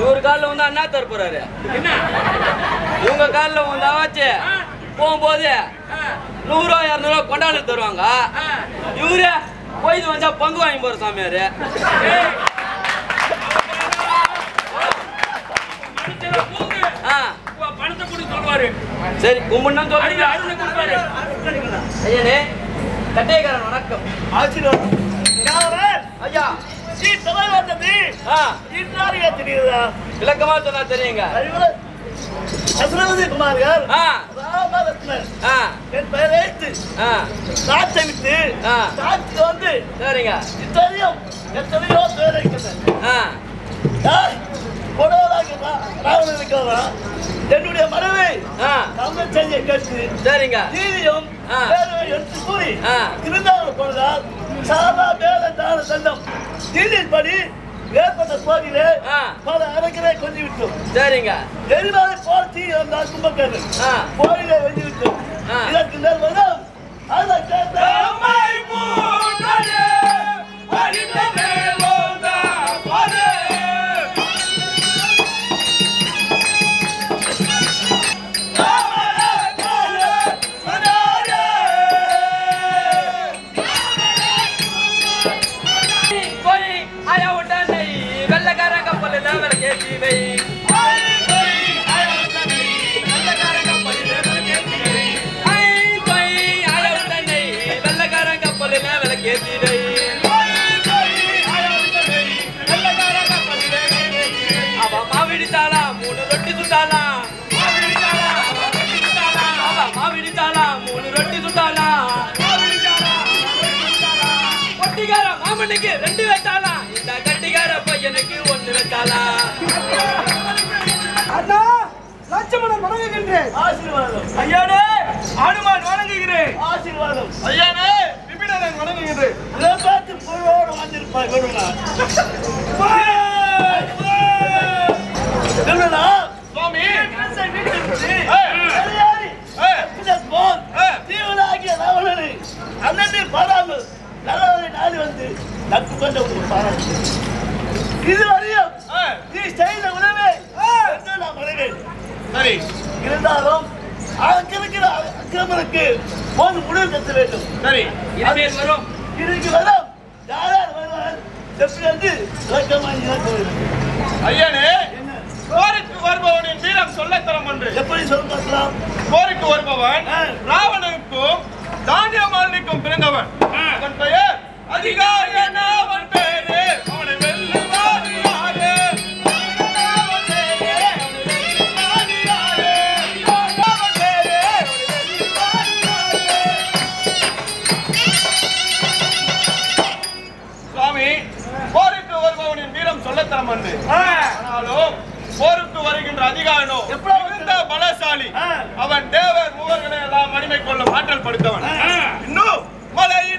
இவரு காலில் வந்து அண்ணா தர போறாரு என்ன இவங்க காலில் வந்து ஆச்சு போகும்போது நூறுரூவா இரநூறுவா கொண்டாடு தருவாங்க இவரு போய் வந்தா பங்கு வாங்கி போற சாமியாரு மனுஷனை கூப்பிட்டு, ஆ உன் பணத்தை கொடு சொல்லுவாரு சரி கும்பிடுன்னு அருள் சொல்றீங்க அருளை கொடுப்பாரு ஐயனே கட்டையக்காரன் வணக்கம் ஆசீர்வாதம் யாவர் ஐயா நீ தமிழ் வந்தது ஆ இன்னாரியா தெரியுதா விளக்கமா சொன்னா தெரியுங்க அறிவுரை அசுரவதி குமார்கள் ஆ ராமரத்னன் ஆ என் பெயர் எழுத்து ஆ நாட்டை விட்டு ஆ. நாட்டுக்கு வந்து சரிங்க இத்தனையும் எத்தனையோ பேர் இருக்கிறது ஆ யார் கொடவராக ராவணன் இருக்கிறதா என்னுடைய மனைவி ஆ தமிழ் செய்தியை கேட்டு சரிங்க நீதியும் ஆ. பேரவை எடுத்து கூறி ஆ. திருந்தாமல் போனதால் சாரா மேல தான தண்டம் நீதியின்படி ஏற்பட்ட சோதியிலே ஆ. பல அரைக்கரை கொஞ்சி விட்டோம் சரிங்க எரிமலை போல் தீ வந்தால் கும்பப்பேரு ஆ. கோயிலை வெஞ்சு விட்டோம் ஆ. இதற்கு மேல் வரும் அதை கேட்ட போய் ஆயா உடனே வெள்ளக்கார கப்பலில் விளக்கேற்றி வை ஐ, போய் ஆயா உடனே வெள்ளக்கார கப்பலில் விளக்கேற்றி வை அவ மாவிடித்தாளா மூணு ரொட்டி சுட்டாளா அவ மாவிடித்தாளா மூணு ரொட்டி சுட்டாளா ஒட்டிக்கார மாமனுக்கு ரெண்டு வச்சாலா இந்த கட்டிக்கார பையனுக்கு ஒண்ணு வச்சாலா அண்ணா லட்சமணன் வணங்குகின்றேன் ஆசீர்வாதம் ஐயானே அனுமான் வணங்குகிறேன் ஆசீர்வாதம் ஐயானே விபிடனன் வணங்குகின்றேன் பார்த்து புகழோடு வந்திருப்பார் கருணா கருணா சுவாமி மனசை வீட்டிலிருந்து ஏய். வெளியேறி ஏய். இதன் போல் ஏய். தீவனாகிய ராவணனை அண்ணனை பாராமல் நல்லவனை நாடி வந்து நட்பு கொண்ட ஒரு பாராட்டு இதுவரையும் ஏய். நீ செய்த உணவை என்று நான் மறைவேன் சரி இருந்தாலும் அக்கிருக்கிற அக்கிரமனுக்கு போது முடிவு கட்ட வேண்டும் சரி இனிமேல் வரும் இதுக்கு வரும் யார் யார் வருவார் எப்படி வந்து விளக்கமாக இழக்க வேண்டும் ஐயனே என்ன போருக்கு வருபவனின் வீரம் சொல்லத்தரம் ஒன்று எப்படி சொல்ல பார்க்கலாம் போருக்கு வருபவன் ஆ. ராவணனுக்கும் தானியமாலினிக்கும் பிறந்தவன் அவன் பெயர் அதிகாரி என்ன அவன் பேரு அவனை வெல்லுவார் யாரு அவன் பேரு, அவனை வெல்லுவார் யாரு? அவன் பேரு, அவனை வெல்லுவார் யாரு? சுவாமி போருக்கு வருபவனின் வீரம் சொல்லத்தரம் அன்று ஆனாலும் போருக்கு வருகின்ற அதிகாரனோ எப்படி மிகுந்த பலசாலி ஆ. அவன் தேவர் மூவர்களை எல்லாம் மணிமை கொள்ளும் ஆற்றல் படுத்தவன் இன்னும் மலை